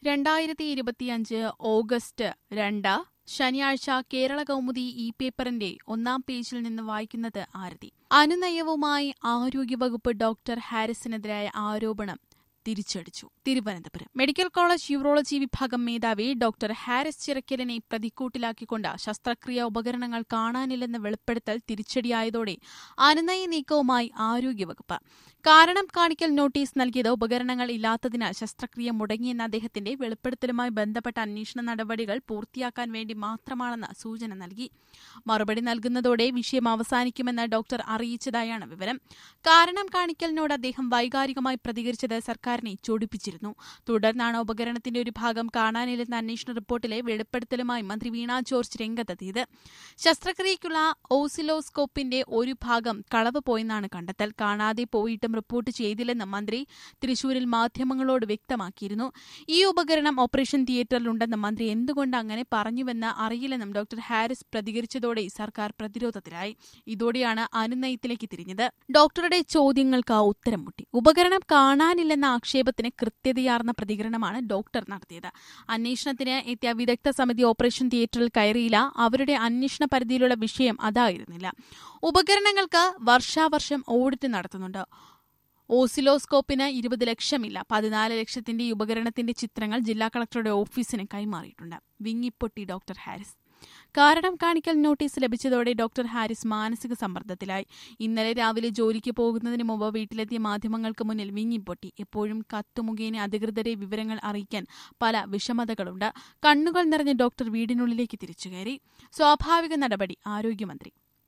രണ്ടായിരത്തി ഇരുപത്തിയഞ്ച് ഓഗസ്റ്റ് രണ്ട് ശനിയാഴ്ച കേരള കൗമുദി ഇ പേപ്പറിന്റെ ഒന്നാം പേജിൽ നിന്ന് വായിക്കുന്നത് ആരതി അനുനയവുമായി ആരോഗ്യവകുപ്പ് ഡോക്ടർ ഹാരിസിനെതിരായ ആരോപണം തിരിച്ചടിച്ചു തിരുവനന്തപുരം മെഡിക്കൽ കോളേജ് യൂറോളജി വിഭാഗം മേധാവി ഡോക്ടർ ഹാരിസ് ചിറക്കലിനെ പ്രതിക്കൂട്ടിലാക്കിക്കൊണ്ട് ശസ്ത്രക്രിയ ഉപകരണങ്ങൾ കാണാനില്ലെന്ന വെളിപ്പെടുത്തൽ തിരിച്ചടിയായതോടെ അനുനയ നീക്കവുമായി ആരോഗ്യവകുപ്പ് കാരണം കാണിക്കൽ നോട്ടീസ് നൽകിയത് ഉപകരണങ്ങൾ ഇല്ലാത്തതിനാൽ ശസ്ത്രക്രിയ മുടങ്ങിയെന്ന അദ്ദേഹത്തിന്റെ വെളിപ്പെടുത്തലുമായി ബന്ധപ്പെട്ട അന്വേഷണ നടപടികൾ പൂർത്തിയാക്കാൻ വേണ്ടി മാത്രമാണെന്ന് സൂചന നൽകി മറുപടി നൽകുന്നതോടെ വിഷയം അവസാനിക്കുമെന്ന് ഡോക്ടർ അറിയിച്ചതായാണ് വിവരം കാരണം കാണിക്കലിനോട് അദ്ദേഹം വൈകാരികമായി പ്രതികരിച്ചത് സർക്കാരിനെ ചൊടിപ്പിച്ചിരുന്നു തുടർന്നാണ് ഉപകരണത്തിന്റെ ഒരു ഭാഗം കാണാനില്ലെന്ന അന്വേഷണ റിപ്പോർട്ടിലെ വെളിപ്പെടുത്തലുമായി മന്ത്രി വീണ ജോർജ് രംഗത്തെത്തിയത് ശസ്ത്രക്രിയയ്ക്കുള്ള ഓസിലോസ്കോപ്പിന്റെ ഒരു ഭാഗം കളവ് പോയെന്നാണ് കണ്ടെത്തൽ കാണാതെ പോയിട്ടും റിപ്പോർട്ട് ചെയ്തില്ലെന്ന് മന്ത്രി തൃശൂരിൽ മാധ്യമങ്ങളോട് വ്യക്തമാക്കിയിരുന്നു ഈ ഉപകരണം ഓപ്പറേഷൻ തിയേറ്ററിലുണ്ടെന്ന് മന്ത്രി എന്തുകൊണ്ട് അങ്ങനെ പറഞ്ഞുവെന്ന് അറിയില്ലെന്നും ഡോക്ടർ ഹാരിസ് പ്രതികരിച്ചതോടെ സർക്കാർ പ്രതിരോധത്തിലായി ഇതോടെയാണ് അനുനയത്തിലേക്ക് തിരിഞ്ഞത് ഡോക്ടറുടെ ചോദ്യങ്ങൾക്ക് ഉത്തരം മുട്ടി ഉപകരണം കാണാനില്ലെന്ന ആക്ഷേപത്തിന് കൃത്യതയാർന്ന പ്രതികരണമാണ് ഡോക്ടർ നടത്തിയത് അന്വേഷണത്തിന് എത്തിയ വിദഗ്ധ സമിതി ഓപ്പറേഷൻ തിയേറ്ററിൽ കയറിയില്ല അവരുടെ അന്വേഷണ പരിധിയിലുള്ള വിഷയം അതായിരുന്നില്ല ഉപകരണങ്ങൾക്ക് വർഷാവർഷം ഓഡിറ്റ് നടത്തുന്നുണ്ട് ഓസിലോസ്കോപ്പിന് ഇരുപത് ലക്ഷമില്ല പതിനാല് ലക്ഷത്തിന്റെ ഈ ഉപകരണത്തിന്റെ ചിത്രങ്ങൾ ജില്ലാ കളക്ടറുടെ ഓഫീസിന് കൈമാറിയിട്ടുണ്ട് വിങ്ങിപ്പൊട്ടി ഡോക്ടർ ഹാരിസ് കാരണം കാണിക്കൽ നോട്ടീസ് ലഭിച്ചതോടെ ഡോക്ടർ ഹാരിസ് മാനസിക സമ്മർദ്ദത്തിലായി ഇന്നലെ രാവിലെ ജോലിക്ക് പോകുന്നതിന് മുമ്പ് വീട്ടിലെത്തിയ മാധ്യമങ്ങൾക്ക് മുന്നിൽ വിങ്ങിപ്പൊട്ടി എപ്പോഴും കത്തുമുഖേന അധികൃതരെ വിവരങ്ങൾ അറിയിക്കാൻ പല വിഷമതകളുണ്ട് കണ്ണുകൾ നിറഞ്ഞ ഡോക്ടർ വീടിനുള്ളിലേക്ക് തിരിച്ചുകയറി സ്വാഭാവിക നടപടി ആരോഗ്യമന്ത്രി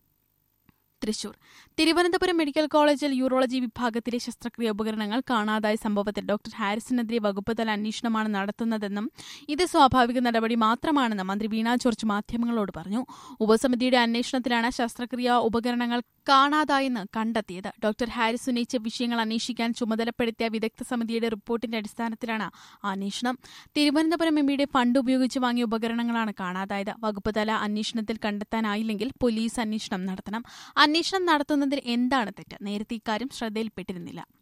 തൃശൂർ തിരുവനന്തപുരം മെഡിക്കൽ കോളേജിൽ യൂറോളജി വിഭാഗത്തിലെ ശസ്ത്രക്രിയ ഉപകരണങ്ങൾ കാണാതായ സംഭവത്തിൽ ഡോക്ടർ ഹാരിസിനെതിരെ വകുപ്പ് തല അന്വേഷണമാണ് നടത്തുന്നതെന്നും ഇത് സ്വാഭാവിക നടപടി മാത്രമാണെന്നും മന്ത്രി വീണ ജോർജ് മാധ്യമങ്ങളോട് പറഞ്ഞു ഉപസമിതിയുടെ അന്വേഷണത്തിലാണ് ശസ്ത്രക്രിയ ഉപകരണങ്ങൾ കാണാതായെന്ന് കണ്ടെത്തിയത് ഡോക്ടർ ഹാരിസ് ഉന്നയിച്ച വിഷയങ്ങൾ അന്വേഷിക്കാൻ ചുമതലപ്പെടുത്തിയ വിദഗ്ധ സമിതിയുടെ റിപ്പോർട്ടിന്റെ അടിസ്ഥാനത്തിലാണ് അന്വേഷണം തിരുവനന്തപുരം എംപിയുടെ ഫണ്ട് ഉപയോഗിച്ച് വാങ്ങിയ ഉപകരണങ്ങളാണ് കാണാതായത് വകുപ്പ് തല അന്വേഷണത്തിൽ കണ്ടെത്താനായില്ലെങ്കിൽ പോലീസ് അന്വേഷണം നടത്തണം അന്വേഷണം നടത്തുന്നതിൽ എന്താണ് തെറ്റ് നേരത്തെ ഇക്കാര്യം ശ്രദ്ധയിൽപ്പെട്ടിരുന്നില്ല